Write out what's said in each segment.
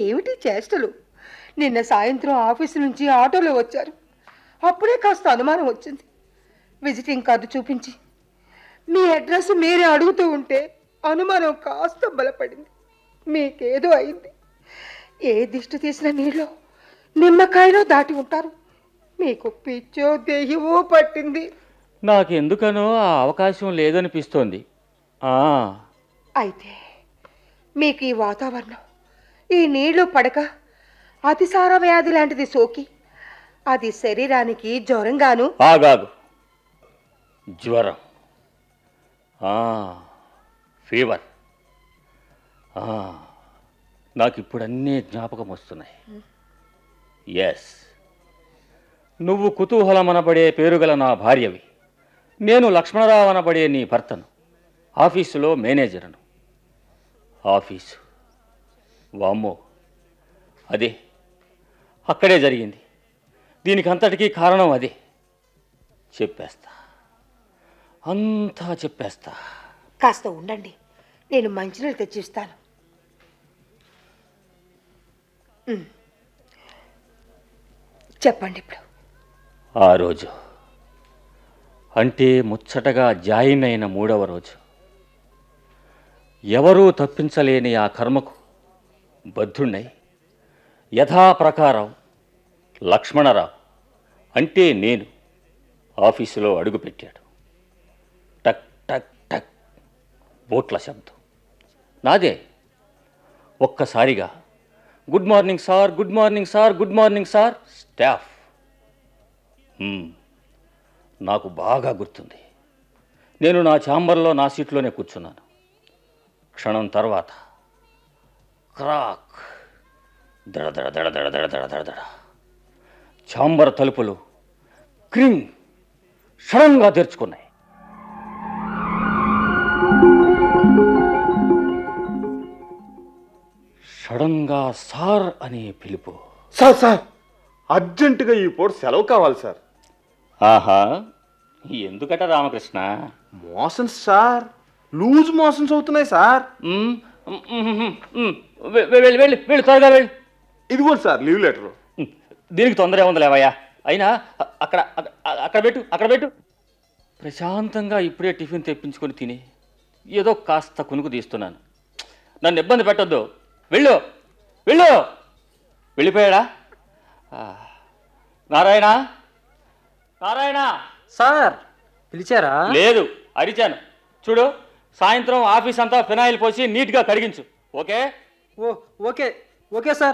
ఏమిటి చేష్టలు నిన్న సాయంత్రం ఆఫీసు నుంచి ఆటోలో వచ్చారు అప్పుడే కాస్త అనుమానం వచ్చింది విజిటింగ్ కార్డు చూపించి మీ అడ్రస్ మీరే అడుగుతూ ఉంటే అనుమానం కాస్త బలపడింది మీకేదో అయింది ఏ దిష్టి తీసిన నీళ్ళు నిమ్మకాయలో దాటి ఉంటారు మీకు పిచ్చో దెయ్యమో పట్టింది నాకు ఎందుకనో ఆ అవకాశం లేదనిపిస్తోంది ఆ, అయితే మీకు ఈ వాతావరణం ఈ నీళ్లు పడక అతిసార వ్యాధి లాంటిది సోకి అది శరీరానికి జ్వరంగాను ఆగాగు జ్వరం ఆ, ఫీవర్ ఆ, నాకు ఇప్పుడు అన్నీ జ్ఞాపకం వస్తున్నాయి ఎస్ నువ్వు కుతూహలమనబడే పేరుగల నా భార్యవి నేను లక్ష్మణరావు అనబడే నీ భర్తను ఆఫీసులో మేనేజర్ను ఆఫీసు వామ్మో అదే అక్కడే జరిగింది దీనికి అంతటికీ కారణం అదే చెప్పేస్తా అంతా చెప్పేస్తా కాస్త ఉండండి నేను మంచినీళ్ళు తెచ్చిస్తాను ఉమ్. చెప్పండి ఇప్పుడు ఆ రోజు అంటే ముచ్చటగా జాయిన్ అయిన మూడవ రోజు ఎవరూ తప్పించలేని ఆ కర్మకు బద్ధుణ్ణై యథాప్రకారం లక్ష్మణరావు అంటే నేను ఆఫీసులో అడుగుపెట్టాడు టక్ టక్ టక్ బోట్ల శబ్దం నాదే ఒక్కసారిగా good morning sir good morning sir good morning sir staff మ్మ్. నాకు బాగా గుర్తుంది నేను నా ఛాంబర్లో నా సీట్లోనే కూర్చున్నాను క్షణం తర్వాత క్రాక్ దడ దడ దడ దడ దడ దడ దడ దడ ఛాంబర్ తలుపులు క్రింగ్ సడన్గా తెరుచుకున్నాయి సడన్గా సార్ అనే పిలుపు సార్ సార్ అర్జెంటుగా ఈ పూట సెలవు కావాలి సార్ ఆహా ఎందుకట Ramakrishna motions sir loose motions అవుతున్నాయి సార్ మ్మ్, మ్మ్, మ్మ్, మ్మ్. వె- వె- వెళ్ళి వెళ్ళి వెళ్ళి త్వరగా వెళ్ళి ఇదిగోండి సార్ లీవ్ లెటర్ మ్మ్. దీనికి తొందర ఏముంది లేవయ్యా అయినా అ- అక్కడ అక్కడ- అక్కడ పెట్టు అక్కడ పెట్టు ప్రశాంతంగా ఇప్పుడే టిఫిన్ తెప్పించుకొని తిని ఏదో కాస్త కునుకు తీస్తున్నాను నన్ను ఇబ్బంది పెట్టొద్దు వెళ్ళు వెళ్ళు వెళ్ళిపోయాడా ఆ. నారాయణ నారాయణ సార్ పిలిచారా లేదు అరిచాను చూడు సాయంత్రం ఆఫీస్ అంతా ఫినాయిల్ పోసి నీట్గా కడిగించు ఓకే ఓ okay okay sir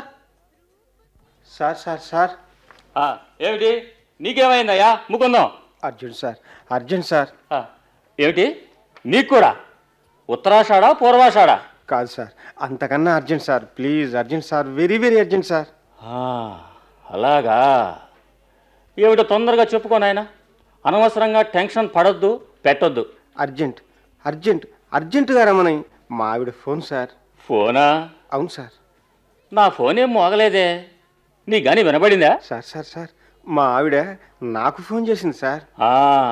sir sir sir ఆ, ఏమిటి నీకేమైందయ్యా ముకుందాం అర్జెంట్ సార్ అర్జెంట్ సార్ ఆ, ఏమిటి నీకు కూడా ఉత్తరాషాఢా పూర్వాషాఢా కాదు సార్ అంతకన్నా urgent sir please urgent sir very very urgent sir ఆ, అలాగా ఏమిటో తొందరగా చెప్పుకో నాయన అనవసరంగా టెన్షన్ పడొద్దు పెట్టొద్దు అర్జెంట్ అర్జెంట్ అర్జెంటుగా రమ్మని మా ఆవిడ ఫోన్ సార్ ఫోనా అవును సార్ నా ఫోన్ ఏం మోగలేదే నీ గాని వినబడిందా సార్ సార్ సార్ మా ఆవిడ నాకు ఫోన్ చేసింది సార్ ఆ,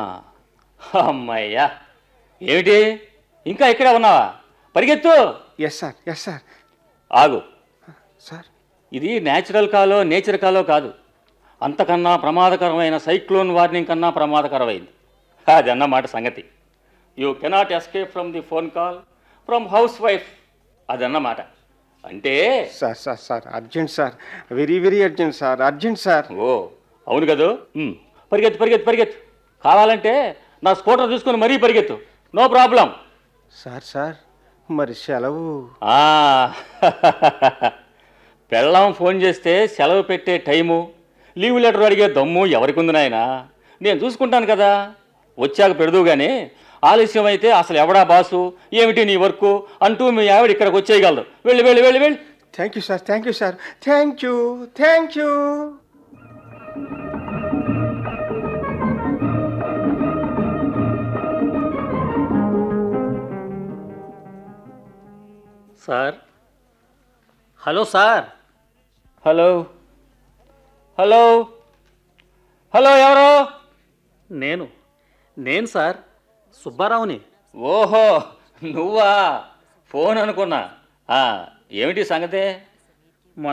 అమ్మయ్యా ఏమిటి ఇంకా ఇక్కడే ఉన్నావా పరిగెత్తు ఎస్ సార్ ఎస్ సార్ ఆగు సార్ ఇది న్యాచురల్ కాలో నేచర్ కాలో కాదు అంతకన్నా ప్రమాదకరమైన సైక్లోన్ వార్నింగ్ కన్నా ప్రమాదకరమైంది అది అన్నమాట సంగతి you cannot escape from the phone call from house wife అదన్నమాట అంటే sir sir sir urgent sir very very urgent sir urgent sir ఓ అవును కదూ ఉమ్, పరిగెత్తు పరిగెత్తు పరిగెత్తు కావాలంటే నా స్కూటర్ తీసుకొని మరీ పరిగెత్తు నో ప్రాబ్లం సార్ సార్ మరి సెలవు ఆ, పెళ్ళాం ఫోన్ చేస్తే సెలవు పెట్టే టైము లీవ్ లెటర్ అడిగే దమ్ము ఎవరికి ఉంది నాయనా నేను చూసుకుంటాను కదా వచ్చాక పెడదు కానీ ఆలస్యం అయితే అసలు ఎవడా బాసు ఏమిటి నీ వర్క్ అంటూ మీ ఆవిడ ఇక్కడికి వచ్చేయగలదు వెళ్ళి వెళ్ళి వెళ్ళి వెళ్ళి thank you sir thank you sir thank you thank you sir hello sir hello hello hello ఎవరు నేను నేను సార్ సుబ్బారావుని ఓహో నువ్వా ఫోన్ అనుకున్నా ఆ, ఏమిటి సంగతే